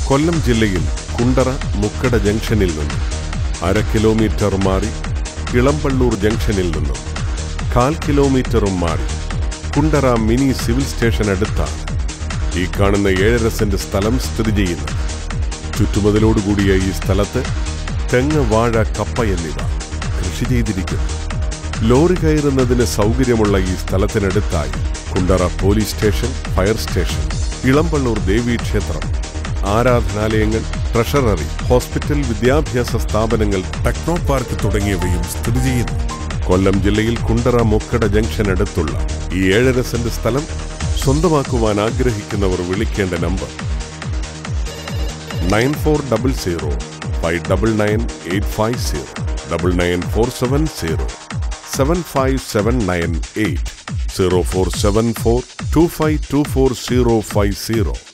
കൊല്ലം ജില്ലയിൽ കുണ്ടറ മുക്കട ജംഗ്ഷനിൽ നിന്നും അര കിലോമീറ്റർ മാറി ഇളമ്പള്ളൂർ ജംഗ്ഷനിൽ നിന്നും കാൽ കിലോമീറ്ററും മാറി കുണ്ടറ മിനി സിവിൽ സ്റ്റേഷൻ അടുത്താണ് ഈ കാണുന്ന ഏഴര സെന്റ് സ്ഥലം സ്ഥിതി ചെയ്യുന്നത് ചുറ്റുമതിലോടുകൂടിയ ഈ സ്ഥലത്ത് തെങ്ങ് വാഴ കപ്പ എന്നിവ കൃഷി ചെയ്തിരിക്കുന്നു ലോറി കയറുന്നതിന് സൗകര്യമുള്ള ഈ സ്ഥലത്തിനടുത്തായി Kundara police station fire station Elampalloor ദേവീക്ഷേത്രം ആരാധനാലയങ്ങൾ ട്രഷററി ഹോസ്പിറ്റൽ വിദ്യാഭ്യാസ സ്ഥാപനങ്ങൾ ടെക്നോ പാർക്ക് തുടങ്ങിയവയും സ്ഥിതി ചെയ്യുന്നു കൊല്ലം ജില്ലയിൽ കുണ്ടറ മുക്കട ജംഗ്ഷൻ അടുത്തുള്ള ഈ ഏഴര സെന്റ് സ്ഥലം സ്വന്തമാക്കുവാൻ ആഗ്രഹിക്കുന്നവർ വിളിക്കേണ്ട number nine four double zero five double nine eight five zero double nine four seven zero seven five seven nine eight zero four seven four two five two four zero five zero